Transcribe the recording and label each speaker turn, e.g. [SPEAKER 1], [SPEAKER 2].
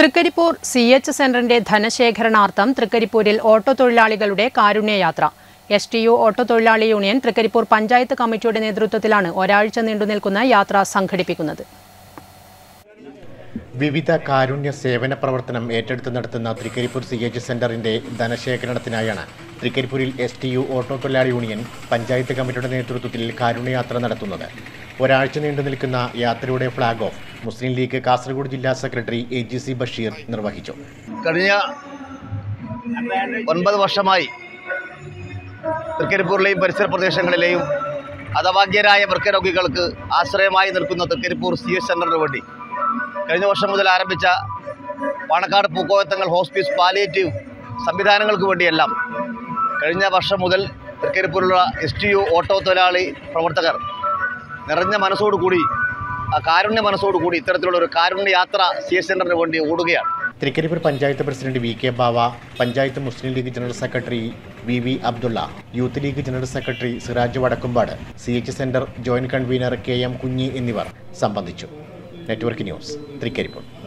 [SPEAKER 1] Trikaripur C H സെന്ററിന്റെ ധനശേഖരണാർത്ഥം തൃക്കരിപ്പൂരിൽ auto തൊഴിലാളികളുടെ കാരുണ്യയാത്ര എസ് ടി യു ഓട്ടോ തൊഴിലാളി യൂണിയൻ തൃക്കരിപ്പൂർ പഞ്ചായത്ത് കമ്മിറ്റിയുടെ നേതൃത്വത്തിലാണ് ഒരാഴ്ച നീണ്ടുനിൽക്കുന്ന യാത്ര സംഘടിപ്പിക്കുന്നത്
[SPEAKER 2] വിവിധ കാരുണ്യ സേവന പ്രവർത്തനം ഏറ്റെടുത്ത് നടത്തുന്ന തൃക്കരിപ്പൂർ സി എച്ച് സെന്ററിന്റെ ധനശേഖരണത്തിനായാണ് തൃക്കരിപ്പൂരിൽ എസ് ടി യു ഓട്ടോ തൊഴിലാളി യൂണിയൻ പഞ്ചായത്ത് കമ്മിറ്റിയുടെ നേതൃത്വത്തിൽ കാരുണ്യയാത്ര നടത്തുന്നത് ഒരാഴ്ച നീണ്ടു നിൽക്കുന്ന യാത്രയുടെ ഫ്ളാഗ് ഓഫ് മുസ്ലിം ലീഗ് കാസർഗോഡ് ജില്ലാ secretary A G C Basheer നിർവഹിച്ചു
[SPEAKER 3] കഴിഞ്ഞ ഒൻപത് വർഷമായി തൃക്കരിപ്പൂരിലെയും പരിസര പ്രദേശങ്ങളിലെയും ഹതഭാഗ്യരായ വൃക്കരോഗികൾക്ക് ആശ്രയമായി നിൽക്കുന്ന തൃക്കരിപ്പൂർ സി എസ് സെൻ്ററിന് വേണ്ടി കഴിഞ്ഞ വർഷം മുതൽ ആരംഭിച്ച പാണക്കാട് പൂക്കോയത്തങ്ങൾ ഹോസ്പിസ് പാലിയേറ്റീവ് സംവിധാനങ്ങൾക്ക് വേണ്ടിയെല്ലാം കഴിഞ്ഞ വർഷം മുതൽ തൃക്കരിപ്പൂരിലുള്ള എസ് ടി യു ഓട്ടോ തൊഴിലാളി പ്രവർത്തകർ നിറഞ്ഞ മനസ്സോടുകൂടി ആ കാരുണ്യ മനസ്സോടുകൂടി ഇത്തരത്തിലുള്ള ഒരു കാരുണ്യ യാത്ര സി എസ് സെൻ്ററിന് വേണ്ടി ഓടുകയാണ്
[SPEAKER 2] Trikaripur panchayat president V K Bava panchayat Muslim League general secretary V V Abdulla Youth League general secretary Siraj Vadakkumpad C H centre joint convener K M Kunhi എന്നിവർ സംബന്ധിച്ചു നെറ്റ്വർക്ക് ന്യൂസ് തൃക്കരിപ്പൂർ